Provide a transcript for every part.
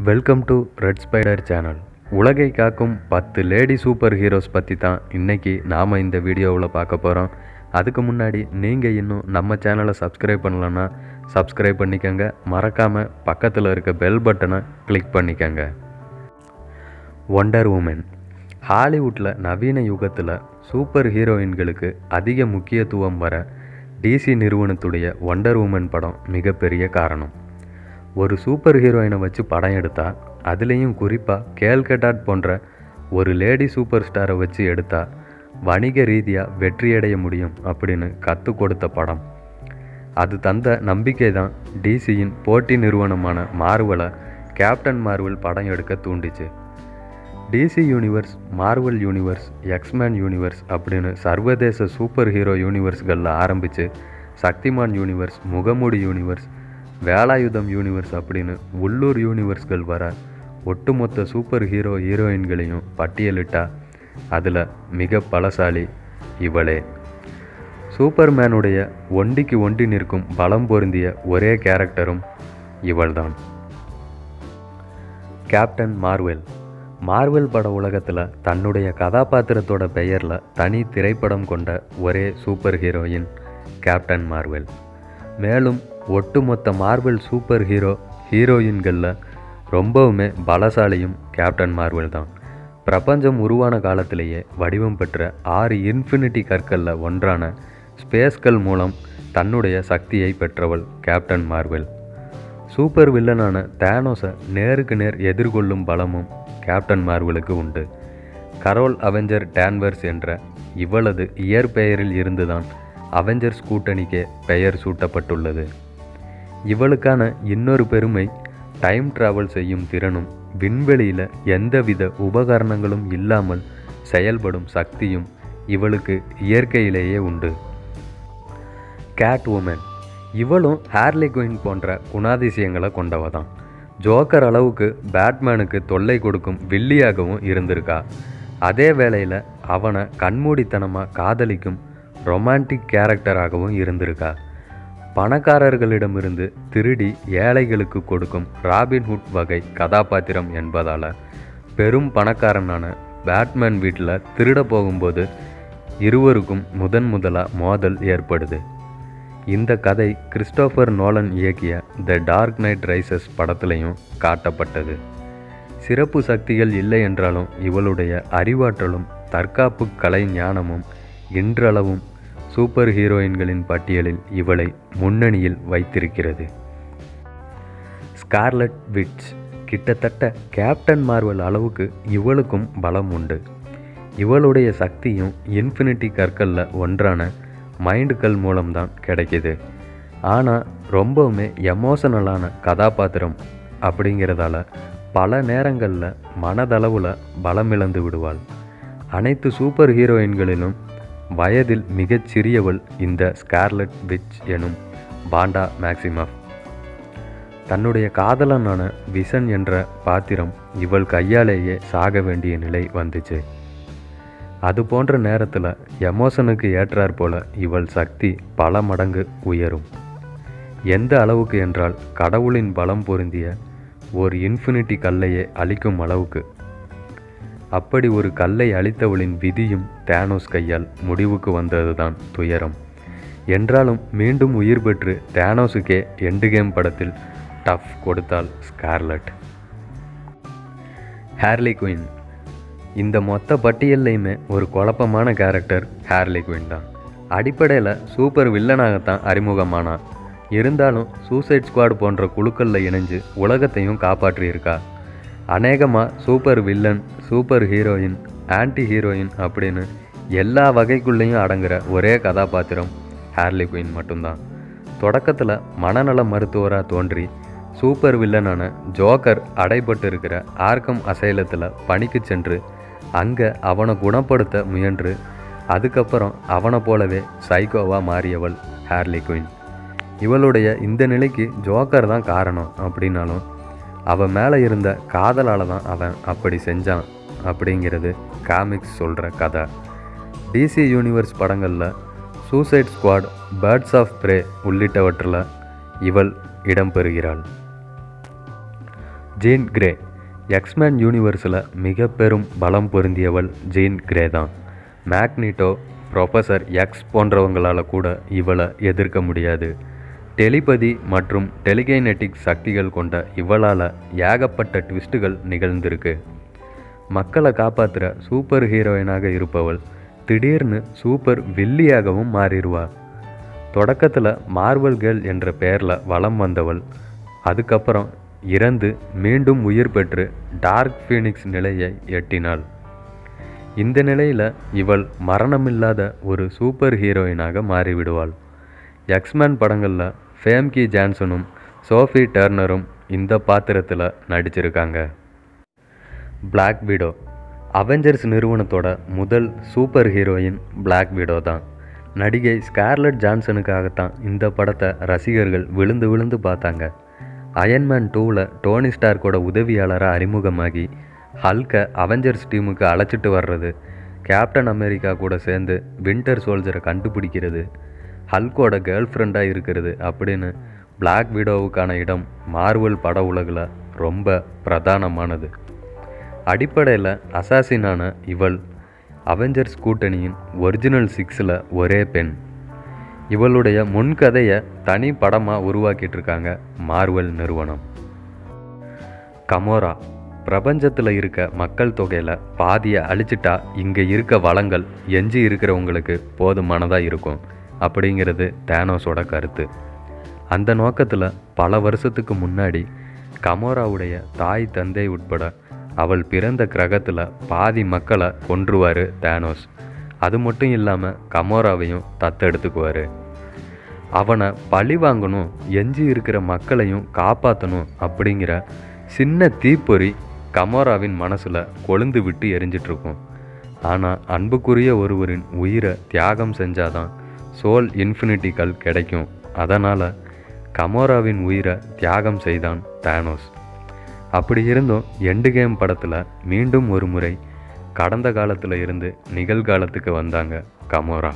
welcome to red spider channel உலகை காக்கும் பத்து லேடி சூப்பர் ஹீரோஸ் பற்றி தான் இன்றைக்கி நாம் இந்த வீடியோவில் பார்க்க போகிறோம் அதுக்கு முன்னாடி நீங்கள் இன்னும் நம்ம சேனலை சப்ஸ்கிரைப் பண்ணலன்னா சப்ஸ்கிரைப் பண்ணிக்கோங்க மறக்காமல் பக்கத்தில் இருக்க பெல் பட்டனை கிளிக் பண்ணிக்கோங்க ஒண்டர் உமன் ஹாலிவுட்டில் நவீன யுகத்தில் சூப்பர் ஹீரோயின்களுக்கு அதிக முக்கியத்துவம் வர டிசி நிறுவனத்துடைய ஒண்டர் உமன் படம் மிகப்பெரிய காரணம் ஒரு சூப்பர் ஹீரோயினை வச்சு படம் எடுத்தால் அதுலேயும் குறிப்பாக கேல்கட்டாட் போன்ற ஒரு லேடி சூப்பர் ஸ்டாரை வச்சு எடுத்தால் வணிக ரீதியாக வெற்றியடைய முடியும் அப்படின்னு கற்றுக் கொடுத்த படம் அது தந்த நம்பிக்கை தான் டிசியின் போட்டி நிறுவனமான மார்வலை கேப்டன் மார்வல் படம் எடுக்க தூண்டிச்சு DC universe Marvel universe X Men universe அப்படின்னு சர்வதேச சூப்பர் ஹீரோ யூனிவர்ஸ்களில் ஆரம்பித்து Shaktimaan universe Mugamoodi universe Velayudham universe அப்படின்னு உள்ளூர் யூனிவர்ஸ்கள் வர ஒட்டுமொத்த சூப்பர் ஹீரோ ஹீரோயின்களையும் பட்டியலிட்டா அதில் மிக பலசாலி இவளே சூப்பர்மேனுடைய ஒண்டிக்கு ஒண்டி நிற்கும் பலம் பொருந்திய ஒரே கேரக்டரும் இவள்தான் கேப்டன் மார்வெல் மார்வெல் பட உலகத்தில் தன்னுடைய கதாபாத்திரத்தோட பெயரில் தனி திரைப்படம் கொண்ட ஒரே சூப்பர் ஹீரோயின் கேப்டன் மார்வெல் மேலும் ஒட்டுமொத்த மார்வெல் சூப்பர் ஹீரோ ஹீரோயின்களில் ரொம்பவுமே பலசாலியும் கேப்டன் மார்வெல் தான் பிரபஞ்சம் உருவான காலத்திலேயே வடிவம் பெற்ற ஆறு இன்ஃபினிட்டி கற்களில் ஒன்றான ஸ்பேஸ்கள் மூலம் தன்னுடைய சக்தியை பெற்றவள் கேப்டன் மார்வெல் சூப்பர் வில்லனான தேனோஸை நேருக்கு நேர் எதிர்கொள்ளும் பலமும் கேப்டன் மார்வலுக்கு உண்டு கரோல் அவெஞ்சர் டேன்வர்ஸ் என்ற இவளது இயற்பெயரில் இருந்துதான் அவெஞ்சர்ஸ் கூட்டணிக்கே பெயர் சூட்டப்பட்டுள்ளது இவளுக்கான இன்னொரு பெருமை டைம் டிராவல் செய்யும் திறனும் விண்வெளியில் எந்தவித உபகரணங்களும் இல்லாமல் செயல்படும் சக்தியும் இவளுக்கு இயற்கையிலேயே உண்டு கேட் உமன் இவளும் ஹேர்லி குயின் போன்ற குணாதிசயங்களை கொண்டவ தான் ஜோக்கர் அளவுக்கு பேட்மேனுக்கு தொல்லை கொடுக்கும் வில்லியாகவும் இருந்திருக்கா அதே வேளையில் அவனை கண்மூடித்தனமாக காதலிக்கும் ரொமான்டிக் கேரக்டராகவும் இருந்திருக்கா பணக்காரர்களிடமிருந்து திருடி ஏழைகளுக்கு கொடுக்கும் ராபின்ஹுட் வகை கதாபாத்திரம் என்பதால் பெரும் பணக்காரனான பேட்மேன் வீட்டில் திருட போகும்போது இருவருக்கும் முதன் முதலாக மோதல் ஏற்படுது இந்த கதை கிறிஸ்டோஃபர் நோலன் இயக்கிய த டார்க் நைட் ரைசஸ் படத்துலையும் காட்டப்பட்டது சிறப்பு சக்திகள் இல்லை என்றாலும் இவளுடைய அறிவாற்றலும் தற்காப்பு கலை ஞானமும் இன்றளவும் சூப்பர் ஹீரோயின்களின் பட்டியலில் இவளை முன்னணியில் வைத்திருக்கிறது ஸ்கார்லட் விட்ச் கிட்டத்தட்ட கேப்டன் மார்வல் அளவுக்கு இவளுக்கும் பலம் உண்டு இவளுடைய சக்தியும் இன்ஃபினிட்டி கற்களில் ஒன்றான மைண்டுகள் மூலம்தான் கிடைக்கிது ஆனால் ரொம்பவுமே எமோஷனலான கதாபாத்திரம் அப்படிங்கிறதால பல நேரங்களில் மனதளவில் பலமிழந்து விடுவாள் அனைத்து சூப்பர் ஹீரோயின்களிலும் வயதில் மிகச் சிறியவள் இந்த ஸ்கார்லட் விச் எனும் பாண்டா மேக்சிமம் தன்னுடைய காதலனான விசன் என்ற பாத்திரம் இவள் கையாலேயே சாக வேண்டிய நிலை வந்துச்சு அது போன்ற நேரத்தில் எமோஷனுக்கு ஏற்றாற் போல இவள் சக்தி பல மடங்கு உயரும் எந்த அளவுக்கு என்றால் கடவுளின் பலம் பொருந்திய ஒரு இன்ஃபினிட்டி கல்லையே அழிக்கும் அளவுக்கு அப்படி ஒரு கல்லை அழித்தவளின் விதியும் தேனோஸ் கையால் முடிவுக்கு வந்ததுதான் துயரம் என்றாலும் மீண்டும் உயிர் பெற்று தேனோஸுக்கே எண்டு கேம் படத்தில் டஃப் கொடுத்தாள் ஸ்கார்லட் ஹேர்லி குயின் இந்த மொத்த பட்டியல்லையுமே ஒரு குழப்பமான கேரக்டர் ஹேர்லி குயின் தான் அடிப்படையில் சூப்பர் வில்லனாகத்தான் அறிமுகமானா இருந்தாலும் சூசைட் ஸ்குவாட் போன்ற குழுக்களில் இணைஞ்சு உலகத்தையும் காப்பாற்றியிருக்கா அநேகமாக super villain super heroine anti heroine அப்படின்னு எல்லா வகைக்குள்ளேயும் அடங்குற ஒரே கதாபாத்திரம் ஹேர்லி குயின் மட்டும்தான் தொடக்கத்தில் மனநல மருத்துவராக தோன்றி சூப்பர் வில்லனான ஜோக்கர் அடைபட்டு இருக்கிற ஆர்க்கம் அசைலத்தில் பணிக்கு சென்று அங்கே அவனை குணப்படுத்த முயன்று அதுக்கப்புறம் அவனை போலவே சைக்கோவாக மாறியவள் ஹேர்லி குயின் இவளுடைய இந்த நிலைக்கு ஜோக்கர் தான் காரணம் அப்படின்னாலும் அவன் மேலே இருந்த காதலால் தான் அவன் அப்படி செஞ்சான் அப்படிங்கிறது காமிக்ஸ் சொல்கிற கதை டிசி யூனிவர்ஸ் படங்களில் Suicide Squad Birds of Prey உள்ளிட்டவற்றில் இவள் இடம்பெறுகிறாள் ஜீன் கிரே எக்ஸ்மேன் யூனிவர்ஸில் மிக பெரும் பலம் பொருந்தியவள் ஜீன் கிரே தான் மேக்னிட்டோ ப்ரொஃபஸர் எக்ஸ் போன்றவங்களால் கூட இவளை எதிர்க்க முடியாது டெலிபதி மற்றும் டெலிகைனெட்டிக் சக்திகள் கொண்ட இவளால் ஏகப்பட்ட ட்விஸ்ட்டுகள் நிகழ்ந்திருக்கு மக்களை காப்பாற்றுற சூப்பர் ஹீரோயினாக இருப்பவள் திடீர்னு சூப்பர் வில்லியாகவும் மாறிடுவாள் தொடக்கத்தில் மார்வல் கேர்ள் என்ற பெயரில் வலம் வந்தவள் அதுக்கப்புறம் இறந்து மீண்டும் உயிர் பெற்று டார்க் ஃபீனிக்ஸ் நிலையை எட்டினாள் இந்த நிலையில் இவள் மரணமில்லாத ஒரு சூப்பர் ஹீரோயினாக மாறிவிடுவாள் எக்ஸ்மேன் படங்களில் ஃபேம்கி ஜான்சனும் சோஃபி டர்னரும் இந்த பாத்திரத்தில் நடிச்சிருக்காங்க பிளாக் விடோ அவெஞ்சர்ஸ் நிறுவனத்தோட முதல் சூப்பர் ஹீரோயின் பிளாக் விடோ தான் நடிகை ஸ்கார்லட் ஜான்சனுக்காகத்தான் இந்த படத்தை ரசிகர்கள் விழுந்து விழுந்து பார்த்தாங்க அயன்மேன் டூவில் டோனி ஸ்டார்க்கோட உதவியாளராக அறிமுகமாகி ஹல்கை அவெஞ்சர்ஸ் டீமுக்கு அழைச்சிட்டு வர்றது கேப்டன் அமெரிக்கா கூட சேர்ந்து வின்டர் சோல்ஜரை கண்டுபிடிக்கிறது ஹல்கோட கேர்ள் ஃப்ரெண்டாக இருக்கிறது அப்படின்னு பிளாக் விடோவுக்கான இடம் மார்வல் பட உலகில் ரொம்ப பிரதானமானது அடிப்படையில் அசாசினான இவள் அவெஞ்சர்ஸ் கூட்டணியின் ஒரிஜினல் சிக்ஸில் ஒரே பெண் இவளுடைய முன்கதையை தனி படமாக உருவாக்கிட்டு இருக்காங்க மார்வல் நிறுவனம் கமோரா பிரபஞ்சத்தில் இருக்க மக்கள் தொகையில் பாதியை அழிச்சிட்டா இங்கே இருக்க வளங்கள் எஞ்சி இருக்கிறவங்களுக்கு போதுமானதாக இருக்கும் அப்படிங்கிறது தேனோஸோட கருத்து அந்த நோக்கத்தில் பல வருஷத்துக்கு முன்னாடி கமோராவுடைய தாய் தந்தை உட்பட அவள் பிறந்த கிரகத்தில் பாதி மக்களை கொன்றுவார் தேனோஸ் அது மட்டும் இல்லாமல் கமோராவையும் தத்தெடுத்துக்குவார் அவனை பழி வாங்கணும் எஞ்சி இருக்கிற மக்களையும் காப்பாற்றணும் அப்படிங்கிற சின்ன தீப்பொறி கமோராவின் மனசில் கொழுந்து விட்டு எரிஞ்சிட்ருக்கும் ஆனால் அன்புக்குரிய ஒருவரின் உயிரை தியாகம் செஞ்சாதான் சோல் இன்ஃபினிட்டிகள் கிடைக்கும் அதனால் கமோராவின் உயிரை தியாகம் செய்தான் தேனோஸ் அப்படி இருந்தும் எண்டு கேம் படத்தில் மீண்டும் ஒரு முறை கடந்த காலத்தில் இருந்து நிகழ்காலத்துக்கு வந்தாங்க கமோரா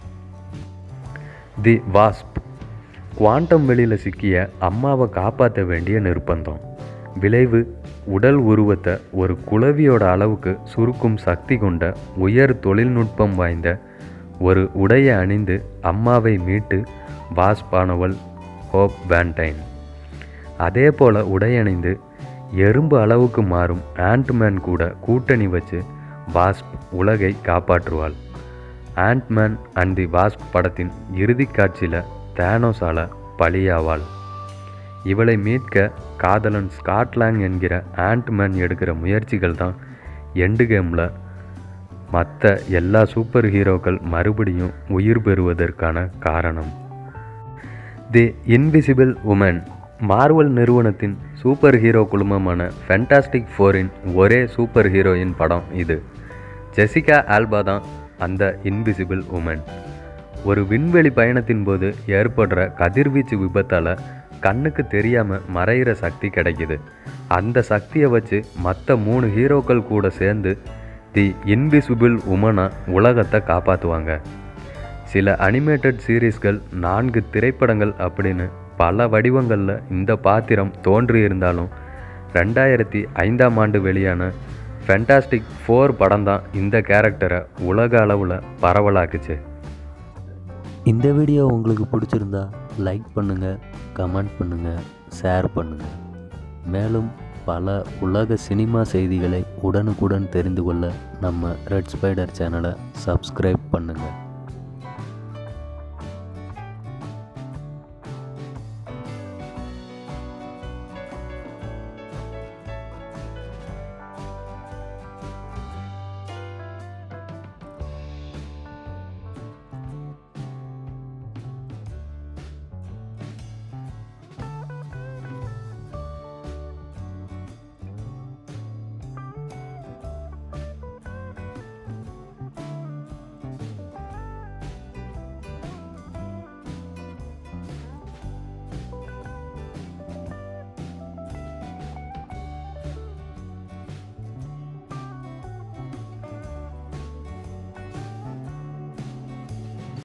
தி வாஸ்ப் குவாண்டம் வெளியில் சிக்கிய அம்மாவை காப்பாற்ற வேண்டிய நிர்பந்தம் விளைவு உடல் உருவத்தை ஒரு குளவியோட அளவுக்கு சுருக்கும் சக்தி கொண்ட உயர் தொழில்நுட்பம் வாய்ந்த ஒரு உடையை அணிந்து அம்மாவை மீட்டு வாஸ்பானவள் ஹோப் வேண்டைன் அதே போல் உடையணிந்து எறும்பு அளவுக்கு மாறும் ஆண்ட்மேன் கூட கூட்டணி வச்சு வாஸ்ப் உலகை காப்பாற்றுவாள் ஆண்ட்மேன் அண்ட் தி வாஸ்ப் படத்தின் இறுதி காட்சியில் தேனோஸால பலியாவாள் இவளை மீட்க காதலன் ஸ்காட்லாங் என்கிற ஆண்ட்மேன் எடுக்கிற முயற்சிகள் தான் எண்டு கேமில் மற்ற எல்லா சூப்பர் ஹீரோக்கள் மறுபடியும் உயிர் பெறுவதற்கான காரணம் தி இன்விசிபிள் உமன் மார்வல் நிறுவனத்தின் சூப்பர் ஹீரோ குழுமமான ஃபென்டாஸ்டிக் ஃபோரின் ஒரே சூப்பர் ஹீரோயின் படம் இது ஜெசிகா ஆல்பா தான் அந்த இன்விசிபிள் உமன் ஒரு விண்வெளி பயணத்தின் போது ஏற்படுற கதிர்வீச்சு விபத்தால் கண்ணுக்கு தெரியாமல் மறையிற சக்தி கிடைக்குது அந்த சக்தியை வச்சு மற்ற மூணு ஹீரோக்கள் கூட சேர்ந்து தி இன்விசிபிள் உமனை உலகத்தை காப்பாற்றுவாங்க சில அனிமேட்டட் சீரீஸ்கள் நான்கு திரைப்படங்கள் அப்படின்னு பல வடிவங்களில் இந்த பாத்திரம் தோன்றியிருந்தாலும் ரெண்டாயிரத்தி ஐந்தாம் ஆண்டு வெளியான ஃபென்டாஸ்டிக் ஃபோர் படம் தான் இந்த கேரக்டரை உலக அளவில் பரவலாக்குச்சு இந்த வீடியோ உங்களுக்கு பிடிச்சிருந்தா லைக் பண்ணுங்கள் கமெண்ட் பண்ணுங்கள் ஷேர் பண்ணுங்கள் மேலும் பல உலக சினிமா செய்திகளை உடனுக்குடன் தெரிந்து கொள்ள நம்ம ரெட் ஸ்பைடர் சேனலை சப்ஸ்கிரைப் பண்ணுங்கள்